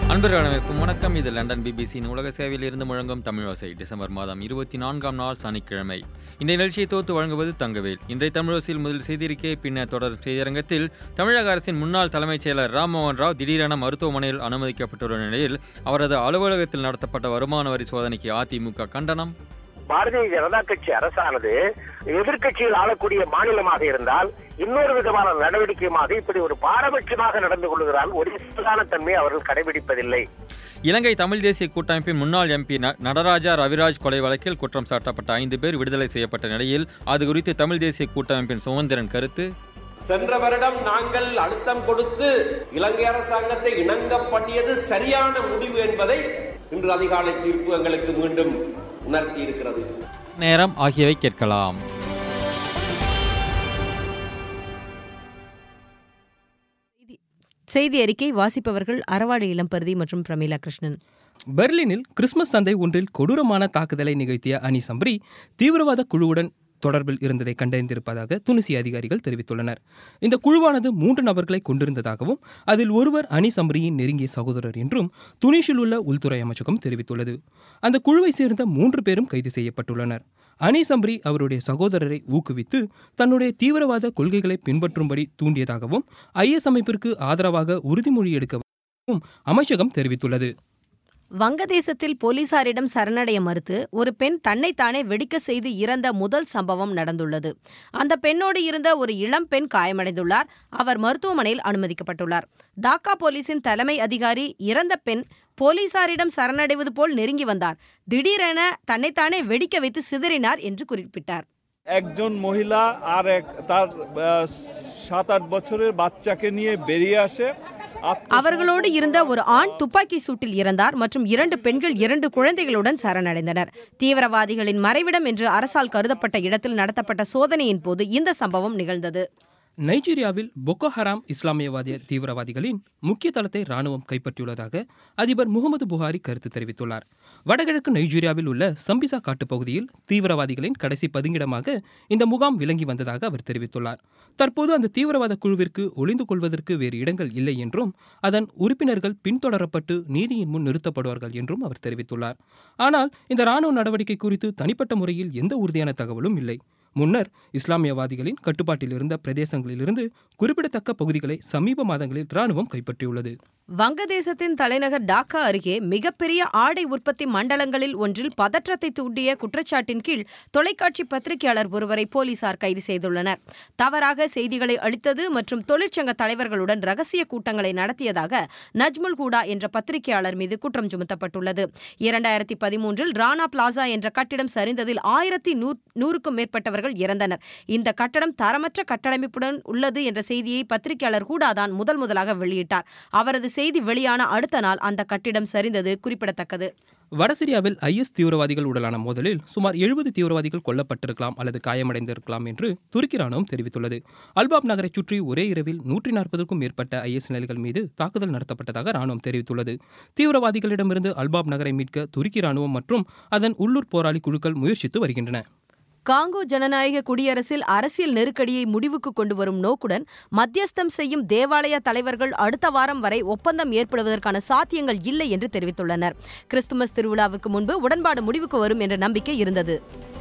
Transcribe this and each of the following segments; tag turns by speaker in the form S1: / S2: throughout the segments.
S1: அன்பர்கள் அனைவருக்கும் வணக்கம் இது லண்டன் பிபிசியின் உலக சேவையில் இருந்து முழங்கும் தமிழோசை டிசம்பர் மாதம் இருபத்தி நான்காம் நாள் சனிக்கிழமை இந்த நிகழ்ச்சியை தோத்து வழங்குவது தங்கவேல் இன்றைய தமிழோசையில் முதல் செய்திருக்கை பின்னர் தொடர் செய்தியரங்கத்தில் தமிழக அரசின் முன்னாள் தலைமைச் செயலர் ராம்மோகன் ராவ் திடீரென மருத்துவமனையில் அனுமதிக்கப்பட்டுள்ள நிலையில் அவரது அலுவலகத்தில் நடத்தப்பட்ட வருமான வரி சோதனைக்கு அதிமுக கண்டனம்
S2: பாரதிய ஜனதா கட்சி அரசானது எதிர்க்கட்சியில் ஆளக்கூடிய மாநிலமாக இருந்தால் இன்னொரு விதமான நடவடிக்கையுமாக இப்படி ஒரு பாரபட்சமாக நடந்து கொள்கிறால் ஒரு சீரான தன்மை அவர்கள் கடைபிடிப்பதில்லை
S1: இலங்கை தமிழ் தேசிய கூட்டமைப்பின் முன்னாள் எம்பி ந- நடராஜா ரவிராஜ் கொலை வழக்கில் குற்றம் சாட்டப்பட்ட ஐந்து பேர் விடுதலை செய்யப்பட்ட நிலையில் அது குறித்து தமிழ் தேசிய கூட்டமைப்பின் சுமந்திரன் கருத்து
S3: சென்ற வருடம் நாங்கள் அழுத்தம் கொடுத்து இலங்கை அரசாங்கத்தை இணங்க பண்ணியது சரியான முடிவு என்பதை இன்று அதிகாலை தீர்ப்பு எங்களுக்கு மீண்டும் உணர்த்தி இருக்கிறது
S1: நேரம் ஆகியவை கேட்கலாம்
S4: செய்தி அறிக்கை வாசிப்பவர்கள் அறவாடு இளம்பருதி மற்றும் பிரமீளா கிருஷ்ணன்
S5: பெர்லினில் கிறிஸ்மஸ் சந்தை ஒன்றில் கொடூரமான தாக்குதலை நிகழ்த்திய அனி சம்ரி தீவிரவாத குழுவுடன் தொடர்பில் இருந்ததை கண்டறிந்திருப்பதாக துனிசிய அதிகாரிகள் தெரிவித்துள்ளனர் இந்த குழுவானது மூன்று நபர்களை கொண்டிருந்ததாகவும் அதில் ஒருவர் அனி சம்ரியின் நெருங்கிய சகோதரர் என்றும் துனிஷில் உள்ள உள்துறை அமைச்சகம் தெரிவித்துள்ளது அந்த குழுவை சேர்ந்த மூன்று பேரும் கைது செய்யப்பட்டுள்ளனர் அனி சம்ரி அவருடைய சகோதரரை ஊக்குவித்து தன்னுடைய தீவிரவாத கொள்கைகளை பின்பற்றும்படி தூண்டியதாகவும் ஐஎஸ் அமைப்பிற்கு ஆதரவாக உறுதிமொழி எடுக்கவும் அமைச்சகம் தெரிவித்துள்ளது
S4: வங்கதேசத்தில் போலீசாரிடம் சரணடைய மறுத்து ஒரு பெண் தன்னைத்தானே வெடிக்க செய்து இறந்த முதல் சம்பவம் நடந்துள்ளது அந்த பெண்ணோடு இருந்த ஒரு இளம் பெண் காயமடைந்துள்ளார் அவர் மருத்துவமனையில் அனுமதிக்கப்பட்டுள்ளார் டாக்கா போலீசின் தலைமை அதிகாரி இறந்த பெண் போலீசாரிடம் சரணடைவது போல் நெருங்கி வந்தார் திடீரென தன்னைத்தானே வெடிக்க வைத்து சிதறினார் என்று குறிப்பிட்டார்
S6: একজন মহিলা আর এক তার আহ, সাত আট বছরের বাচ্চাকে নিয়ে বেরিয়ে আসে আত্মসমর্পণ
S4: அவர்களோடு இருந்த ஒரு ஆண் துப்பாக்கி சூட்டில் இறந்தார் மற்றும் இரண்டு பெண்கள் இரண்டு குழந்தைகளுடன் சரணடைந்தனர் தீவிரவாதிகளின் மறைவிடம் என்று அரசால் கருதப்பட்ட இடத்தில் நடத்தப்பட்ட சோதனையின் போது இந்த சம்பவம் நிகழ்ந்தது
S5: நைஜீரியாவில் பொக்கோ ஹராம் இஸ்லாமியவாதிய தீவிரவாதிகளின் முக்கிய தளத்தை ராணுவம் கைப்பற்றியுள்ளதாக அதிபர் முகமது புகாரி கருத்து தெரிவித்துள்ளார் வடகிழக்கு நைஜீரியாவில் உள்ள சம்பிசா காட்டுப்பகுதியில் தீவிரவாதிகளின் கடைசி பதுங்கிடமாக இந்த முகாம் விளங்கி வந்ததாக அவர் தெரிவித்துள்ளார் தற்போது அந்த தீவிரவாத குழுவிற்கு ஒளிந்து கொள்வதற்கு வேறு இடங்கள் இல்லை என்றும் அதன் உறுப்பினர்கள் பின்தொடரப்பட்டு நீதியின் முன் நிறுத்தப்படுவார்கள் என்றும் அவர் தெரிவித்துள்ளார் ஆனால் இந்த ராணுவ நடவடிக்கை குறித்து தனிப்பட்ட முறையில் எந்த உறுதியான தகவலும் இல்லை முன்னர் இஸ்லாமியவாதிகளின் கட்டுப்பாட்டில் இருந்த பிரதேசங்களிலிருந்து குறிப்பிடத்தக்க பகுதிகளை சமீப மாதங்களில் ராணுவம் கைப்பற்றியுள்ளது
S4: வங்கதேசத்தின் தலைநகர் டாக்கா அருகே மிகப்பெரிய ஆடை உற்பத்தி மண்டலங்களில் ஒன்றில் பதற்றத்தை தூண்டிய குற்றச்சாட்டின் கீழ் தொலைக்காட்சி பத்திரிகையாளர் ஒருவரை போலீசார் கைது செய்துள்ளனர் தவறாக செய்திகளை அளித்தது மற்றும் தொழிற்சங்க தலைவர்களுடன் ரகசிய கூட்டங்களை நடத்தியதாக நஜ்முல் ஹூடா என்ற பத்திரிகையாளர் மீது குற்றம் சுமத்தப்பட்டுள்ளது இரண்டாயிரத்தி பதிமூன்றில் ராணா பிளாசா என்ற கட்டிடம் சரிந்ததில் ஆயிரத்தி நூறுக்கும் மேற்பட்டவர்கள் இறந்தனர் இந்த கட்டடம் தரமற்ற கட்டமைப்புடன் உள்ளது என்ற செய்தியை பத்திரிகையாளர் ஹூடா தான் முதல் முதலாக வெளியிட்டார் அவரது செய்தி வெளியான அடுத்த நாள் அந்த கட்டிடம் சரிந்தது குறிப்பிடத்தக்கது
S5: வடசிரியாவில் ஐஎஸ் தீவிரவாதிகள் உடலான மோதலில் சுமார் எழுபது தீவிரவாதிகள் கொல்லப்பட்டிருக்கலாம் அல்லது காயமடைந்திருக்கலாம் என்று துருக்கி ராணுவம் தெரிவித்துள்ளது அல்பாப் நகரைச் சுற்றி ஒரே இரவில் நூற்றி நாற்பதுக்கும் மேற்பட்ட ஐஎஸ் நிலைகள் மீது தாக்குதல் நடத்தப்பட்டதாக ராணுவம் தெரிவித்துள்ளது தீவிரவாதிகளிடமிருந்து அல்பாப் நகரை மீட்க துருக்கி ராணுவம் மற்றும் அதன் உள்ளூர் போராளி குழுக்கள் முயற்சித்து வருகின்றன
S4: காங்கோ ஜனநாயக குடியரசில் அரசியல் நெருக்கடியை முடிவுக்கு கொண்டு வரும் நோக்குடன் மத்தியஸ்தம் செய்யும் தேவாலய தலைவர்கள் அடுத்த வாரம் வரை ஒப்பந்தம் ஏற்படுவதற்கான சாத்தியங்கள் இல்லை என்று தெரிவித்துள்ளனர் கிறிஸ்துமஸ் திருவிழாவுக்கு முன்பு உடன்பாடு முடிவுக்கு வரும் என்ற நம்பிக்கை இருந்தது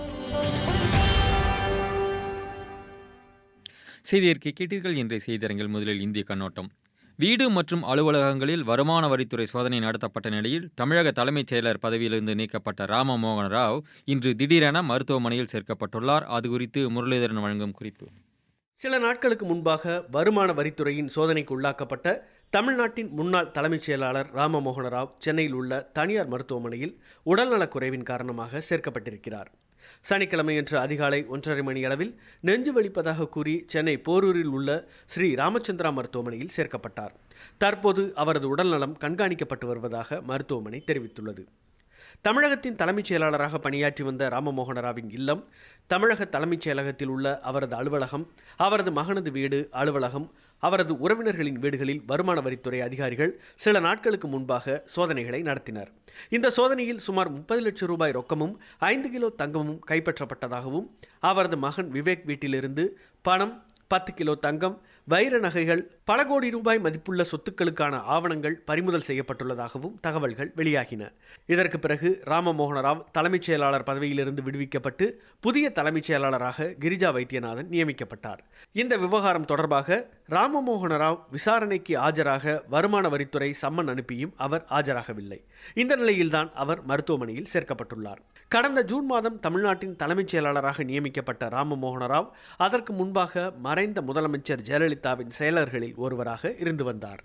S1: செய்தியறிக்கை கேட்டீர்கள் இன்றைய செய்தியரங்கில் முதலில் இந்திய கண்ணோட்டம் வீடு மற்றும் அலுவலகங்களில் வருமான வரித்துறை சோதனை நடத்தப்பட்ட நிலையில் தமிழக தலைமைச் செயலர் பதவியிலிருந்து நீக்கப்பட்ட ராமமோகன் ராவ் இன்று திடீரென மருத்துவமனையில் சேர்க்கப்பட்டுள்ளார் அது குறித்து முரளிதரன் வழங்கும் குறிப்பு
S7: சில நாட்களுக்கு முன்பாக வருமான வரித்துறையின் சோதனைக்கு உள்ளாக்கப்பட்ட தமிழ்நாட்டின் முன்னாள் தலைமைச் செயலாளர் ராமமோகன ராவ் சென்னையில் உள்ள தனியார் மருத்துவமனையில் உடல்நலக் குறைவின் காரணமாக சேர்க்கப்பட்டிருக்கிறார் சனிக்கிழமையன்று அதிகாலை ஒன்றரை மணி அளவில் நெஞ்சு வலிப்பதாக கூறி சென்னை போரூரில் உள்ள ஸ்ரீ ராமச்சந்திரா மருத்துவமனையில் சேர்க்கப்பட்டார் தற்போது அவரது உடல்நலம் கண்காணிக்கப்பட்டு வருவதாக மருத்துவமனை தெரிவித்துள்ளது தமிழகத்தின் தலைமைச் செயலாளராக பணியாற்றி வந்த ராமமோகன ராவின் இல்லம் தமிழக தலைமைச் செயலகத்தில் உள்ள அவரது அலுவலகம் அவரது மகனது வீடு அலுவலகம் அவரது உறவினர்களின் வீடுகளில் வருமான வரித்துறை அதிகாரிகள் சில நாட்களுக்கு முன்பாக சோதனைகளை நடத்தினர் இந்த சோதனையில் சுமார் முப்பது லட்சம் ரூபாய் ரொக்கமும் ஐந்து கிலோ தங்கமும் கைப்பற்றப்பட்டதாகவும் அவரது மகன் விவேக் வீட்டிலிருந்து பணம் பத்து கிலோ தங்கம் வைர நகைகள் பல கோடி ரூபாய் மதிப்புள்ள சொத்துக்களுக்கான ஆவணங்கள் பறிமுதல் செய்யப்பட்டுள்ளதாகவும் தகவல்கள் வெளியாகின இதற்கு பிறகு ராமமோகன ராவ் தலைமைச் செயலாளர் பதவியிலிருந்து விடுவிக்கப்பட்டு புதிய தலைமைச் செயலாளராக கிரிஜா வைத்தியநாதன் நியமிக்கப்பட்டார் இந்த விவகாரம் தொடர்பாக ராமமோகன ராவ் விசாரணைக்கு ஆஜராக வருமான வரித்துறை சம்மன் அனுப்பியும் அவர் ஆஜராகவில்லை இந்த நிலையில்தான் அவர் மருத்துவமனையில் சேர்க்கப்பட்டுள்ளார் கடந்த ஜூன் மாதம் தமிழ்நாட்டின் தலைமைச் செயலாளராக நியமிக்கப்பட்ட ராமமோகன ராவ் அதற்கு முன்பாக மறைந்த முதலமைச்சர் ஜெயலலிதாவின் செயலர்களில் ஒருவராக இருந்து வந்தார்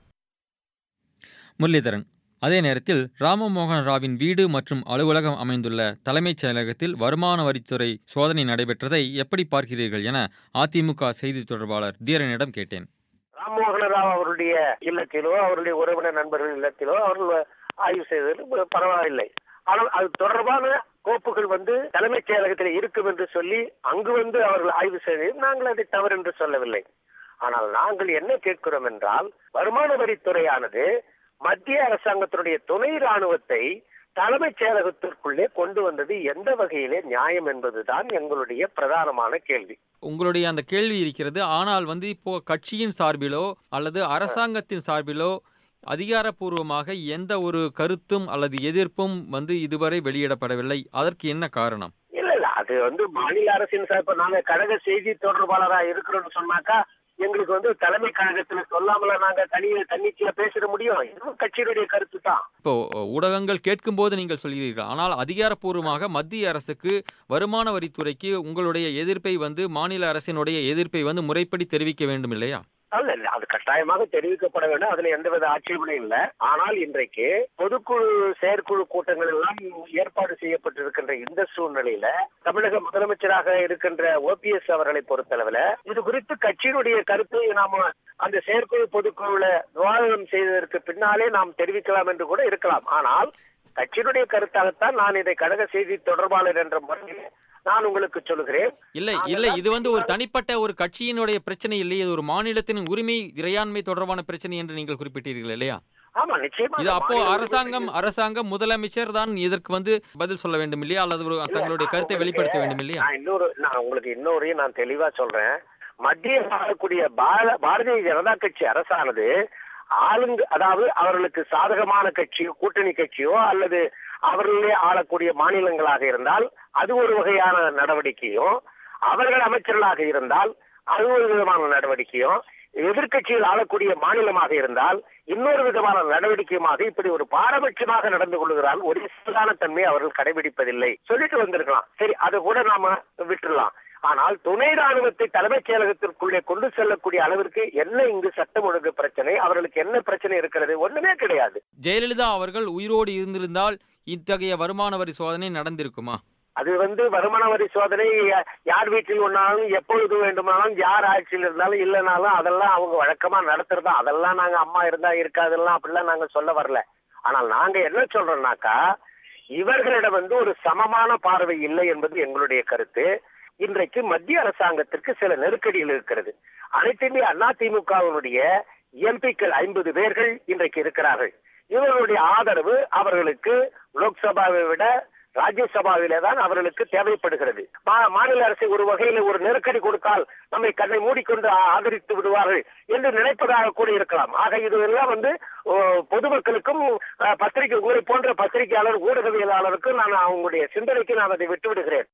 S1: முரளிதரன் அதே நேரத்தில் ராமமோகன் ராவின் வீடு மற்றும் அலுவலகம் அமைந்துள்ள தலைமைச் செயலகத்தில் வருமான வரித்துறை சோதனை நடைபெற்றதை எப்படி பார்க்கிறீர்கள் என அதிமுக செய்தி தொடர்பாளர் தீரனிடம் கேட்டேன்
S2: ராம்மோகன ராவ் அவருடைய இல்லத்திலோ அவருடைய உறவினர் நண்பர்கள் இல்லத்திலோ அவர்கள் ஆய்வு செய்தது பரவாயில்லை ஆனால் அது தொடர்பான கோப்புகள் வந்து தலைமைச் செயலகத்தில் இருக்கும் என்று சொல்லி அங்கு வந்து அவர்கள் ஆய்வு செய்தது நாங்கள் அதை தவறு என்று சொல்லவில்லை ஆனால் நாங்கள் என்ன கேட்கிறோம் என்றால் வருமான வரித்துறையானது மத்திய அரசாங்கத்தினுடைய துணை ராணுவத்தை தலைமைச் செயலகத்திற்குள்ளே கொண்டு வந்தது எந்த வகையிலே நியாயம் என்பதுதான் எங்களுடைய பிரதானமான கேள்வி
S1: உங்களுடைய அந்த கேள்வி இருக்கிறது ஆனால் வந்து இப்போ கட்சியின் சார்பிலோ அல்லது அரசாங்கத்தின் சார்பிலோ அதிகாரப்பூர்வமாக எந்த ஒரு கருத்தும் அல்லது எதிர்ப்பும் வந்து இதுவரை வெளியிடப்படவில்லை அதற்கு என்ன காரணம்
S2: இல்ல இல்ல அது வந்து மாநில அரசின் சார் இப்ப நாங்க கழக செய்தி தொடர்பாளரா இருக்கிறோம்னு சொன்னாக்கா எங்களுக்கு வந்து தலைமை கழகத்துல சொல்லாமல நாங்க தனிய தன்னிச்சையா பேசிட முடியும் இதுவும் கட்சியினுடைய கருத்து தான்
S1: இப்போ ஊடகங்கள் கேட்கும்போது நீங்கள் சொல்கிறீர்கள் ஆனால் அதிகாரப்பூர்வமாக மத்திய அரசுக்கு வருமான வரித்துறைக்கு உங்களுடைய எதிர்ப்பை வந்து மாநில அரசினுடைய எதிர்ப்பை வந்து முறைப்படி தெரிவிக்க வேண்டும் இல்லையா
S2: அல்ல இல்ல அது கட்டாயமாக தெரிவிக்கப்பட வேண்டும் அதுல எந்தவித ஆட்சேபனையும் இல்ல ஆனால் இன்றைக்கு பொதுக்குழு செயற்குழு கூட்டங்கள் எல்லாம் ஏற்பாடு செய்யப்பட்டிருக்கின்ற இந்த சூழ்நிலையில தமிழக முதலமைச்சராக இருக்கின்ற ஓபிஎஸ் அவர்களை பொறுத்தளவுல இது குறித்து கட்சியினுடைய கருத்தை நாம அந்த செயற்குழு பொதுக்குழுல விவாதம் செய்ததற்கு பின்னாலே நாம் தெரிவிக்கலாம் என்று கூட இருக்கலாம் ஆனால் கட்சியினுடைய கருத்தாகத்தான் நான் இதை கழக செய்தி தொடர்பாளர் என்ற முறையில் நான் உங்களுக்கு சொல்லுகிறேன்
S1: இல்லை இல்லை இது வந்து ஒரு தனிப்பட்ட ஒரு கட்சியினுடைய பிரச்சனை இல்லை இது ஒரு மாநிலத்தின் உரிமை இறையாண்மை தொடர்பான பிரச்சனை என்று நீங்கள் குறிப்பிட்டீர்கள் இல்லையா
S2: ஆமா நிச்சயமா
S1: இது அப்போ
S2: மாநில
S1: அரசாங்கம் அரசாங்கம் முதலமைச்சர் தான் இதற்கு வந்து பதில் சொல்ல வேண்டும் இல்லையா அல்லது ஒரு தங்களுடைய கருத்தை வெளிப்படுத்த வேண்டும் இல்லையா
S2: நான் இன்னொரு நான் உங்களுக்கு இன்னொரு நான் தெளிவா சொல்றேன் மத்திய ஆளக்கூடிய பார- பாரதிய ஜனதா கட்சி அரசானது ஆளுங்க அதாவது அவர்களுக்கு சாதகமான கட்சியோ கூட்டணி கட்சியோ அல்லது அவர்களே ஆளக்கூடிய மாநிலங்களாக இருந்தால் அது ஒரு வகையான நடவடிக்கையும் அவர்கள் அமைச்சர்களாக இருந்தால் அது ஒரு விதமான நடவடிக்கையும் எதிர்க்கட்சியில் ஆளக்கூடிய மாநிலமாக இருந்தால் இன்னொரு விதமான நடவடிக்கையுமாக இப்படி ஒரு பாரபட்சமாக நடந்து கொள்கிறால் ஒரு சீரான தன்மை அவர்கள் கடைபிடிப்பதில்லை சொல்லிட்டு வந்திருக்கலாம் சரி அதை கூட நாம விட்டுறலாம் ஆனால் துணை ராணுவத்தை தலைமைச் செயலகத்திற்குள்ளே கொண்டு செல்லக்கூடிய அளவிற்கு என்ன இங்கு சட்டம் ஒழுங்கு பிரச்சனை அவர்களுக்கு என்ன பிரச்சனை இருக்கிறது ஒண்ணுமே கிடையாது
S1: ஜெயலலிதா அவர்கள் உயிரோடு இருந்திருந்தால் இத்தகைய வருமான வரி சோதனை நடந்திருக்குமா
S2: அது வந்து வருமான வரி சோதனை யா- யார் வீட்டில் ஒன்னாலும் எப்பொழுது வேண்டுமானாலும் யார் ஆட்சியில் இருந்தாலும் இல்லைனாலும் அதெல்லாம் அவங்க வழக்கமா நடத்துறதா அதெல்லாம் நாங்க அம்மா இருந்தா இருக்காதெல்லாம் அப்படிலாம் நாங்க சொல்ல வரல ஆனால் நாங்க என்ன சொல்றோம்னாக்கா இவர்களிடம் வந்து ஒரு சமமான பார்வை இல்லை என்பது எங்களுடைய கருத்து இன்றைக்கு மத்திய அரசாங்கத்திற்கு சில நெருக்கடிகள் இருக்கிறது அனைத்து இந்திய அதிமுகவினுடைய எம்பிக்கள் ஐம்பது பேர்கள் இன்றைக்கு இருக்கிறார்கள் இவர்களுடைய ஆதரவு அவர்களுக்கு லோக்சபாவை விட ராஜ்யசபாவிலே தான் அவர்களுக்கு தேவைப்படுகிறது மா- மாநில அரசு ஒரு வகையில் ஒரு நெருக்கடி கொடுத்தால் நம்மை கண்ணை மூடிக்கொண்டு ஆ- ஆதரித்து விடுவார்கள் என்று நினைப்பதாக கூட இருக்கலாம் ஆக இது எல்லாம் வந்து ஓ, பொதுமக்களுக்கும் அ, பத்திரிகை உங்களை போன்ற பத்திரிகையாளர் ஊடகவியலாளருக்கும் நான் அவங்களுடைய சிந்தனைக்கு நான் அதை விட்டு விடுகிறேன்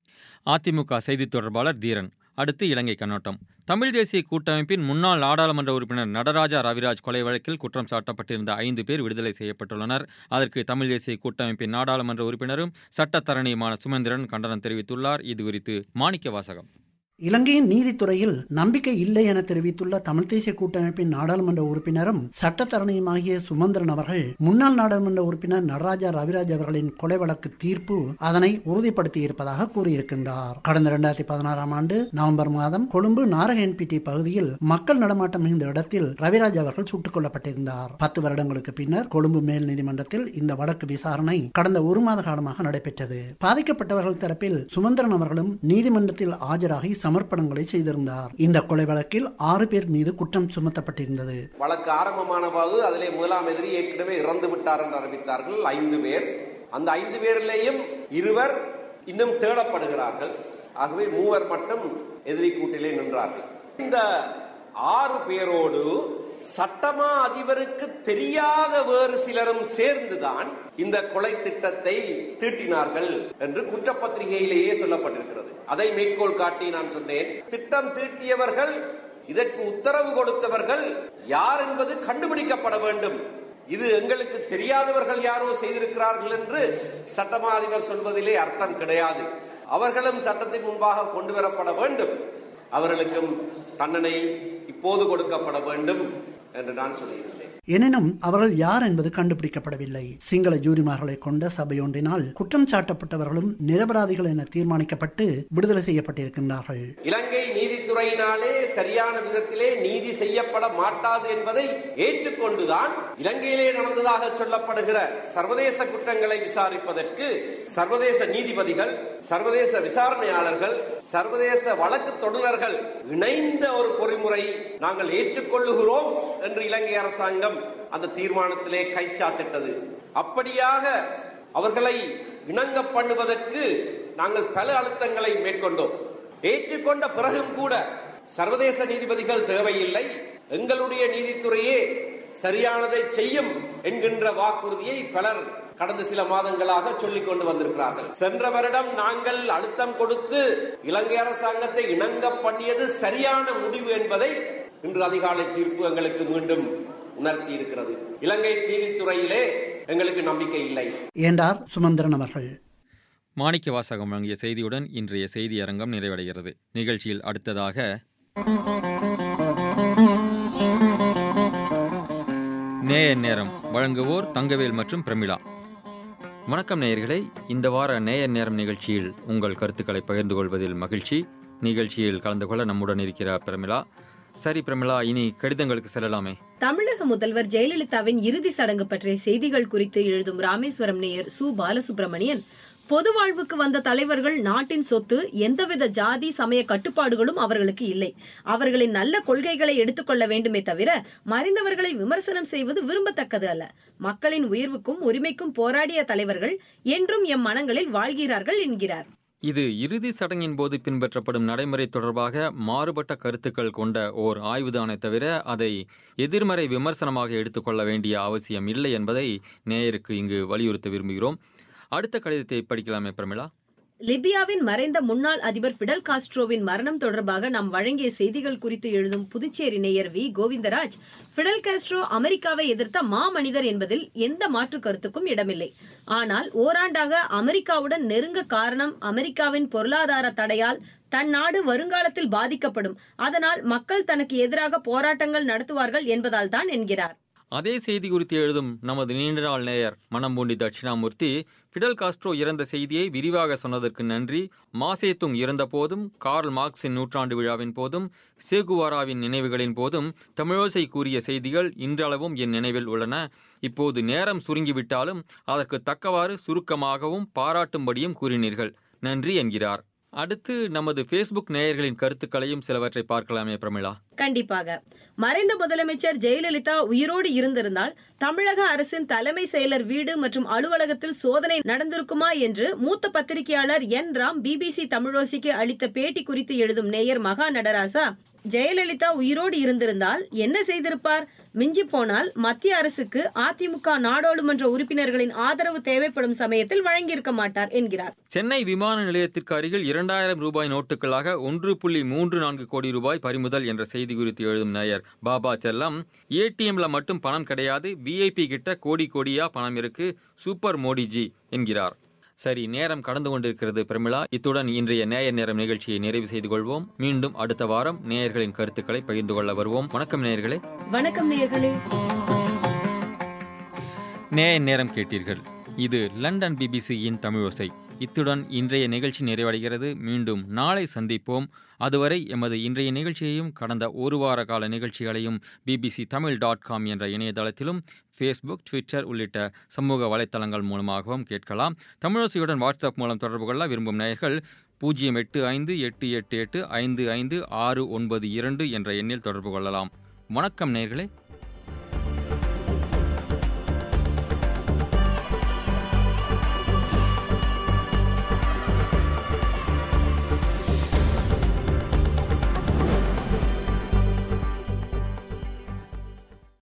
S1: அதிமுக செய்தித் தொடர்பாளர் தீரன் அடுத்து இலங்கை கண்ணோட்டம் தமிழ் தேசிய கூட்டமைப்பின் முன்னாள் நாடாளுமன்ற உறுப்பினர் நடராஜா ரவிராஜ் கொலை வழக்கில் குற்றம் சாட்டப்பட்டிருந்த ஐந்து பேர் விடுதலை செய்யப்பட்டுள்ளனர் அதற்கு தமிழ் தேசிய கூட்டமைப்பின் நாடாளுமன்ற உறுப்பினரும் சட்டத்தரணியுமான சுமந்திரன் கண்டனம் தெரிவித்துள்ளார் இது குறித்து மாணிக்க வாசகம்
S8: இலங்கையின் நீதித்துறையில் நம்பிக்கை இல்லை என தெரிவித்துள்ள தமிழ் தேசிய கூட்டமைப்பின் நாடாளுமன்ற உறுப்பினரும் சட்டத்தரணியுமாகிய சுமந்திரன் அவர்கள் முன்னாள் நாடாளுமன்ற உறுப்பினர் நடராஜா ரவிராஜ் அவர்களின் கொலை வழக்கு தீர்ப்பு அதனை உறுதிப்படுத்தி இருப்பதாக கூறியிருக்கின்றார் கடந்த இரண்டாயிரத்தி பதினாறாம் ஆண்டு நவம்பர் மாதம் கொழும்பு நாரக என்பிடி பகுதியில் மக்கள் நடமாட்டம் மிகுந்த இடத்தில் ரவிராஜ் அவர்கள் சுட்டுக் கொல்லப்பட்டிருந்தார் பத்து வருடங்களுக்கு பின்னர் கொழும்பு மேல் நீதிமன்றத்தில் இந்த வழக்கு விசாரணை கடந்த ஒரு மாத காலமாக நடைபெற்றது பாதிக்கப்பட்டவர்கள் தரப்பில் சுமந்திரன் அவர்களும் நீதிமன்றத்தில் ஆஜராகி சமர்ப்பணங்களை செய்திருந்தார் இந்த கொலை வழக்கில் ஆறு பேர் மீது குற்றம் சுமத்தப்பட்டிருந்தது
S3: வழக்கு ஆரம்பமான போது அதிலே முதலாம் எதிரி ஏற்கனவே இறந்து விட்டார் என்று அறிவித்தார்கள் ஐந்து பேர் அந்த ஐந்து பேரிலேயும் இருவர் இன்னும் தேடப்படுகிறார்கள் ஆகவே மூவர் மட்டும் எதிரி கூட்டிலே நின்றார்கள் இந்த ஆறு பேரோடு சட்டமா அதிபருக்கு தெரியாத வேறு சிலரும் சேர்ந்துதான் இந்த கொலை திட்டத்தை தீட்டினார்கள் என்று குற்றப்பத்திரிகையிலேயே சொல்லப்பட்டிருக்கிறது அதை மேற்கோள் காட்டி நான் சொன்னேன் திட்டம் தீட்டியவர்கள் இதற்கு உத்தரவு கொடுத்தவர்கள் யார் என்பது கண்டுபிடிக்கப்பட வேண்டும் இது எங்களுக்கு தெரியாதவர்கள் யாரோ செய்திருக்கிறார்கள் என்று சட்டமா அதிபர் சொல்வதிலே அர்த்தம் கிடையாது அவர்களும் சட்டத்தின் முன்பாக கொண்டு வரப்பட வேண்டும் அவர்களுக்கும் தண்டனை இப்போது கொடுக்கப்பட வேண்டும் என்று நான் சொல்லியிருந்தேன்
S8: எனினும் அவர்கள் யார் என்பது கண்டுபிடிக்கப்படவில்லை சிங்கள ஜூரிமார்களை கொண்ட சபையொன்றினால் குற்றம் சாட்டப்பட்டவர்களும் நிரபராதிகள் என தீர்மானிக்கப்பட்டு விடுதலை செய்யப்பட்டிருக்கின்றார்கள்
S3: இலங்கை நீதித்துறையினாலே சரியான விதத்திலே நீதி செய்யப்பட மாட்டாது என்பதை ஏற்றுக்கொண்டுதான் இலங்கையிலே நடந்ததாக சொல்லப்படுகிற சர்வதேச குற்றங்களை விசாரிப்பதற்கு சர்வதேச நீதிபதிகள் சர்வதேச விசாரணையாளர்கள் சர்வதேச வழக்கு தொடுநர்கள் இணைந்த ஒரு பொறிமுறை நாங்கள் ஏற்றுக்கொள்ளுகிறோம் என்று இலங்கை அரசாங்கம் அந்த தீர்மானத்திலே கைச்சாத்திட்டது அப்படியாக அவர்களை இணங்க பண்ணுவதற்கு நாங்கள் பல அழுத்தங்களை மேற்கொண்டோம் ஏற்றுக்கொண்ட பிறகும் கூட சர்வதேச நீதிபதிகள் தேவையில்லை எங்களுடைய நீதித்துறையே சரியானதை செய்யும் என்கின்ற வாக்குறுதியை பலர் கடந்த சில மாதங்களாக சொல்லிக் கொண்டு வந்திருக்கிறார்கள் சென்ற வருடம் நாங்கள் அழுத்தம் கொடுத்து இலங்கை அரசாங்கத்தை இணங்க பண்ணியது சரியான முடிவு என்பதை இன்று அதிகாலை தீர்ப்பு எங்களுக்கு மீண்டும் உணர்த்தி இருக்கிறது இலங்கை நீதித்துறையிலே எங்களுக்கு நம்பிக்கை இல்லை
S8: என்றார் சுமந்திரன் அவர்கள்
S1: மாணிக்க வாசகம் வழங்கிய செய்தியுடன் இன்றைய செய்தி அரங்கம் நிறைவடைகிறது நிகழ்ச்சியில் அடுத்ததாக நேய நேரம் வழங்குவோர் தங்கவேல் மற்றும் பிரமிளா வணக்கம் நேயர்களே இந்த வார நேய நேரம் நிகழ்ச்சியில் உங்கள் கருத்துக்களை பகிர்ந்து கொள்வதில் மகிழ்ச்சி நிகழ்ச்சியில் கலந்து கொள்ள நம்முடன் இருக்கிறார் பிரமிளா சரி பிரமிளா இனி கடிதங்களுக்கு செல்லலாமே
S4: தமிழக முதல்வர் ஜெயலலிதாவின் இறுதி சடங்கு பற்றிய செய்திகள் குறித்து எழுதும் ராமேஸ்வரம் நேயர் சு பாலசுப்ரமணியன் பொது வாழ்வுக்கு வந்த தலைவர்கள் நாட்டின் சொத்து எந்தவித ஜாதி சமய கட்டுப்பாடுகளும் அவர்களுக்கு இல்லை அவர்களின் நல்ல கொள்கைகளை எடுத்துக்கொள்ள வேண்டுமே தவிர மறைந்தவர்களை விமர்சனம் செய்வது விரும்பத்தக்கது அல்ல மக்களின் உயர்வுக்கும் உரிமைக்கும் போராடிய தலைவர்கள் என்றும் எம் மனங்களில் வாழ்கிறார்கள் என்கிறார்
S1: இது இறுதி சடங்கின் போது பின்பற்றப்படும் நடைமுறை தொடர்பாக மாறுபட்ட கருத்துக்கள் கொண்ட ஓர் ஆய்வுதானே தவிர அதை எதிர்மறை விமர்சனமாக எடுத்துக்கொள்ள வேண்டிய அவசியம் இல்லை என்பதை நேயருக்கு இங்கு வலியுறுத்த விரும்புகிறோம் அடுத்த கடிதத்தை படிக்கலாமே பிரமிளா
S4: லிபியாவின் மறைந்த முன்னாள் அதிபர் பிடல் காஸ்ட்ரோவின் மரணம் தொடர்பாக நாம் வழங்கிய செய்திகள் குறித்து எழுதும் புதுச்சேரி நேயர் வி கோவிந்தராஜ் பிடல் காஸ்ட்ரோ அமெரிக்காவை எதிர்த்த மாமனிதர் என்பதில் எந்த மாற்று கருத்துக்கும் இடமில்லை ஆனால் ஓராண்டாக அமெரிக்காவுடன் நெருங்க காரணம் அமெரிக்காவின் பொருளாதார தடையால் தன் நாடு வருங்காலத்தில் பாதிக்கப்படும் அதனால் மக்கள் தனக்கு எதிராக போராட்டங்கள் நடத்துவார்கள் என்பதால் தான் என்கிறார்
S1: அதே செய்தி குறித்து எழுதும் நமது நீண்ட நாள் நேயர் மணம்பூண்டி தட்சிணாமூர்த்தி ஃபிடல் காஸ்ட்ரோ இறந்த செய்தியை விரிவாக சொன்னதற்கு நன்றி மாசேத்துங் இறந்த போதும் கார்ல் மார்க்ஸின் நூற்றாண்டு விழாவின் போதும் சேகுவாராவின் நினைவுகளின் போதும் தமிழோசை கூறிய செய்திகள் இன்றளவும் என் நினைவில் உள்ளன இப்போது நேரம் சுருங்கிவிட்டாலும் அதற்கு தக்கவாறு சுருக்கமாகவும் பாராட்டும்படியும் கூறினீர்கள் நன்றி என்கிறார் அடுத்து நமது ஃபேஸ்புக் நேயர்களின் கருத்துக்களையும் சிலவற்றை பார்க்கலாமே பிரமிளா
S4: கண்டிப்பாக மறைந்த முதலமைச்சர் ஜெயலலிதா உயிரோடு இருந்திருந்தால் தமிழக அரசின் தலைமை செயலர் வீடு மற்றும் அலுவலகத்தில் சோதனை நடந்திருக்குமா என்று மூத்த பத்திரிகையாளர் என் ராம் பிபிசி தமிழோசிக்கு அளித்த பேட்டி குறித்து எழுதும் நேயர் மகா நடராசா ஜெயலலிதா உயிரோடு இருந்திருந்தால் என்ன செய்திருப்பார் மிஞ்சி போனால் மத்திய அரசுக்கு அதிமுக நாடாளுமன்ற உறுப்பினர்களின் ஆதரவு தேவைப்படும் சமயத்தில் வழங்கியிருக்க மாட்டார் என்கிறார்
S1: சென்னை விமான நிலையத்திற்கு அருகில் இரண்டாயிரம் ரூபாய் நோட்டுகளாக ஒன்று புள்ளி மூன்று நான்கு கோடி ரூபாய் பறிமுதல் என்ற செய்தி குறித்து எழுதும் நேயர் பாபா செல்லம் ஏடிஎம்ல மட்டும் பணம் கிடையாது விஐபி கிட்ட கோடி கோடியா பணம் இருக்கு சூப்பர் மோடிஜி என்கிறார் சரி நேரம் கடந்து கொண்டிருக்கிறது பிரமிளா இத்துடன் இன்றைய நேயர் நேரம் நிகழ்ச்சியை நிறைவு செய்து கொள்வோம் மீண்டும் அடுத்த வாரம் நேயர்களின் கருத்துக்களை பகிர்ந்து கொள்ள வருவோம் வணக்கம் நேயர்களே
S4: வணக்கம் நேயர்களே
S1: நேயர் நேரம் கேட்டீர்கள் இது லண்டன் பிபிசியின் தமிழோசை இத்துடன் இன்றைய நிகழ்ச்சி நிறைவடைகிறது மீண்டும் நாளை சந்திப்போம் அதுவரை எமது இன்றைய நிகழ்ச்சியையும் கடந்த ஒரு வார கால நிகழ்ச்சிகளையும் பிபிசி தமிழ் டாட் காம் என்ற இணையதளத்திலும் ஃபேஸ்புக் ட்விட்டர் உள்ளிட்ட சமூக வலைத்தளங்கள் மூலமாகவும் கேட்கலாம் தமிழோசையுடன் வாட்ஸ்அப் மூலம் தொடர்பு கொள்ள விரும்பும் நேயர்கள் பூஜ்ஜியம் எட்டு ஐந்து எட்டு எட்டு எட்டு ஐந்து ஐந்து ஆறு ஒன்பது இரண்டு என்ற எண்ணில் தொடர்பு கொள்ளலாம் வணக்கம் நேயர்களே